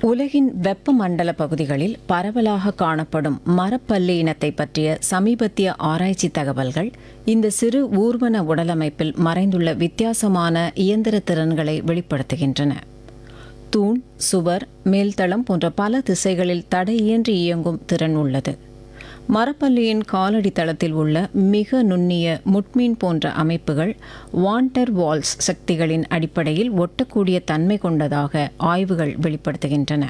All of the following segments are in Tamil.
உலகின் வெப்பமண்டல பகுதிகளில் பரவலாக காணப்படும் மரப்பல்லி இனத்தை பற்றிய சமீபத்திய ஆராய்ச்சி தகவல்கள் இந்த சிறு ஊர்வன உடலமைப்பில் மறைந்துள்ள வித்தியாசமான இயந்திர திறன்களை வெளிப்படுத்துகின்றன தூண் சுவர் மேல்தளம் போன்ற பல திசைகளில் தடையின்றி இயங்கும் திறன் உள்ளது மரப்பல்லியின் காலடி தளத்தில் உள்ள மிக நுண்ணிய முட்மீன் போன்ற அமைப்புகள் வாண்டர் வால்ஸ் சக்திகளின் அடிப்படையில் ஒட்டக்கூடிய தன்மை கொண்டதாக ஆய்வுகள் வெளிப்படுத்துகின்றன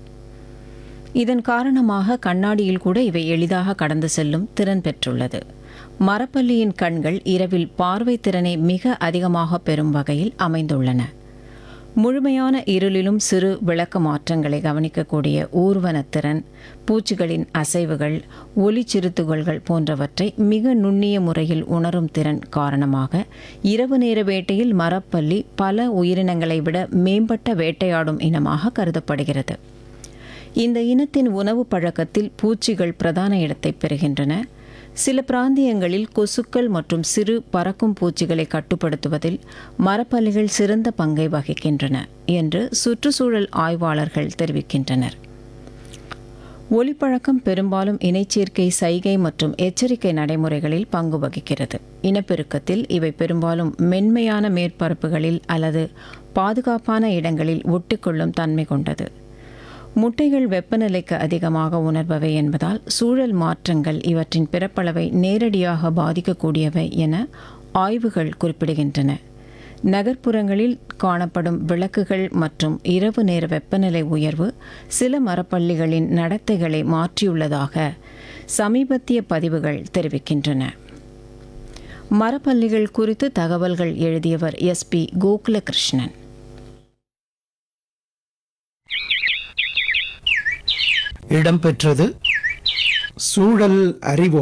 இதன் காரணமாக கண்ணாடியில் கூட இவை எளிதாக கடந்து செல்லும் திறன் பெற்றுள்ளது மரப்பல்லியின் கண்கள் இரவில் பார்வை திறனை மிக அதிகமாக பெறும் வகையில் அமைந்துள்ளன முழுமையான இருளிலும் சிறு விளக்க மாற்றங்களை கவனிக்கக்கூடிய ஊர்வனத்திறன் பூச்சிகளின் அசைவுகள் ஒலிச்சிறுத்துகள்கள் போன்றவற்றை மிக நுண்ணிய முறையில் உணரும் திறன் காரணமாக இரவு நேர வேட்டையில் மரப்பல்லி பல உயிரினங்களை விட மேம்பட்ட வேட்டையாடும் இனமாக கருதப்படுகிறது இந்த இனத்தின் உணவு பழக்கத்தில் பூச்சிகள் பிரதான இடத்தை பெறுகின்றன சில பிராந்தியங்களில் கொசுக்கள் மற்றும் சிறு பறக்கும் பூச்சிகளை கட்டுப்படுத்துவதில் மரப்பல்லிகள் சிறந்த பங்கை வகிக்கின்றன என்று சுற்றுச்சூழல் ஆய்வாளர்கள் தெரிவிக்கின்றனர் ஒலிப்பழக்கம் பெரும்பாலும் இணைச்சேர்க்கை சைகை மற்றும் எச்சரிக்கை நடைமுறைகளில் பங்கு வகிக்கிறது இனப்பெருக்கத்தில் இவை பெரும்பாலும் மென்மையான மேற்பரப்புகளில் அல்லது பாதுகாப்பான இடங்களில் ஒட்டிக்கொள்ளும் தன்மை கொண்டது முட்டைகள் வெப்பநிலைக்கு அதிகமாக உணர்பவை என்பதால் சூழல் மாற்றங்கள் இவற்றின் பிறப்பளவை நேரடியாக பாதிக்கக்கூடியவை என ஆய்வுகள் குறிப்பிடுகின்றன நகர்ப்புறங்களில் காணப்படும் விளக்குகள் மற்றும் இரவு நேர வெப்பநிலை உயர்வு சில மரப்பள்ளிகளின் நடத்தைகளை மாற்றியுள்ளதாக சமீபத்திய பதிவுகள் தெரிவிக்கின்றன மரப்பள்ளிகள் குறித்து தகவல்கள் எழுதியவர் எஸ் பி கோகுலகிருஷ்ணன் இடம்பெற்றது சூழல் அறிவோம்